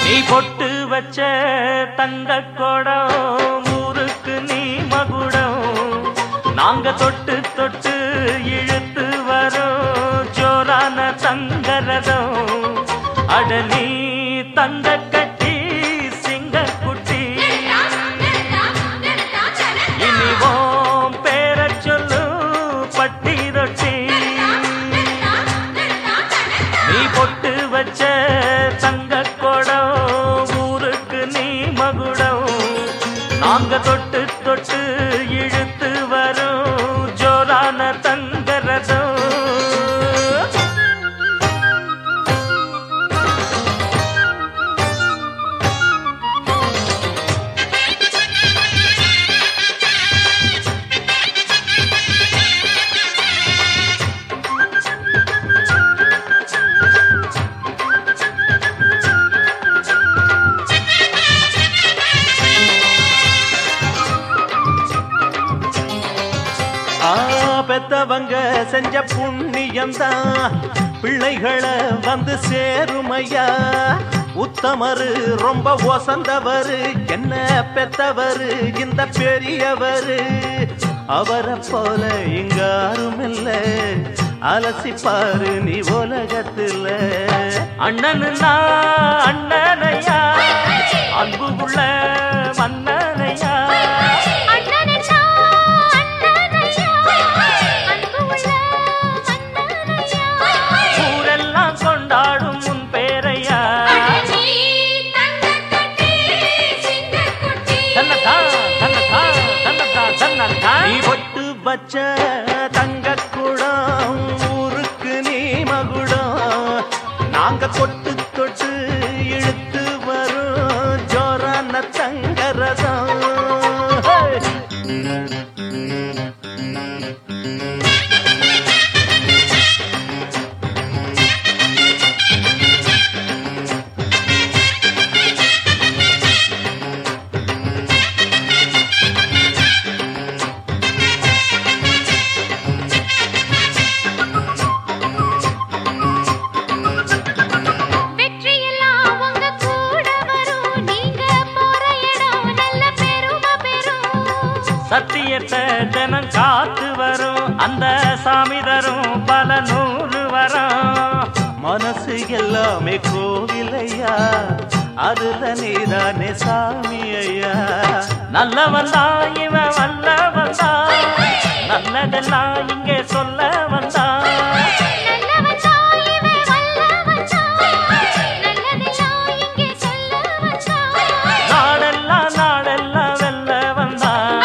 நீ பொட்டு வச்ச தங்க குடம் ஊருக்கு நீ மகுடம் நாங்க தொட்டு தொட்டு இழுத்து வரோம் ஜோரான தங்கரதம் அட நீ தங்க கட்டி சிங்க குட்டி இனிவோம் பேர சொல்லு பட்டி ரொட்டி நீ பொட்டு வச்ச தங்க குடம் ஊருக்கு நீ மகுடம் நாங்க தொட்டு தொட்டு இழுத்து வரோம் ஜோரான தங்கரதம் ஆ பெத்தவங்க செஞ்ச புண்ணியம்தான் பிள்ளைகளை வந்து சேருமையா உத்தமரு ரொம்ப ஒசந்தவரு என்ன பெத்தவரு இந்த பெரியவரு அவரை போல இங்க யாரும் இல்ல அலசிப்பாரு நீ உலகத்துல அண்ணனுன்னா அண்ணனையா அன்பு உள்ள மன்னனையா ஊரெல்லாம் கொண்டாடும் உன் பேரையா தன்னதா தன்னதா தன்னதா தன்னதா நீ பொட்டு வச்ச தங்க குடம் ஊருக்கு நீ மகுடம் நாங்க கொட்டு தொட்டு இழுத்து வரும் ஜோரான தங்கரதம் ஹே! சத்தியத்தை தினம் காத்து வரும் அந்த சாமி தரும் பல நூறு வரும் மனசு எல்லாமே கோவிலையா அதுல நீதானே சாமி ஐயா நல்லவன் தான் இவன் வல்லவன் தான் நல்லதெல்லாம் இங்கே சொல்ல வந்தான் நாடெல்லாம் நாடெல்லாம் வெல்ல வந்தான்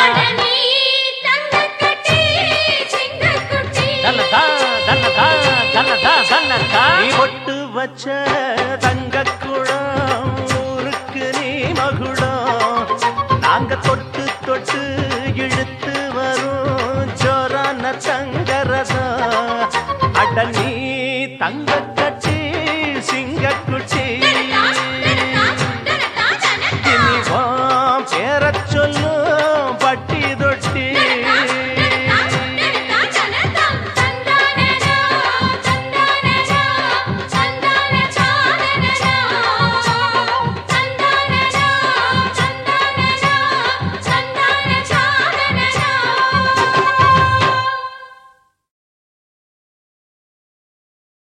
தன்னதா தன்னதா தன்னதா தன்னதா நீ பொட்டு வச்ச தங்க குடம் ஊருக்கு நீ மகுடம் நாங்க தொட்டு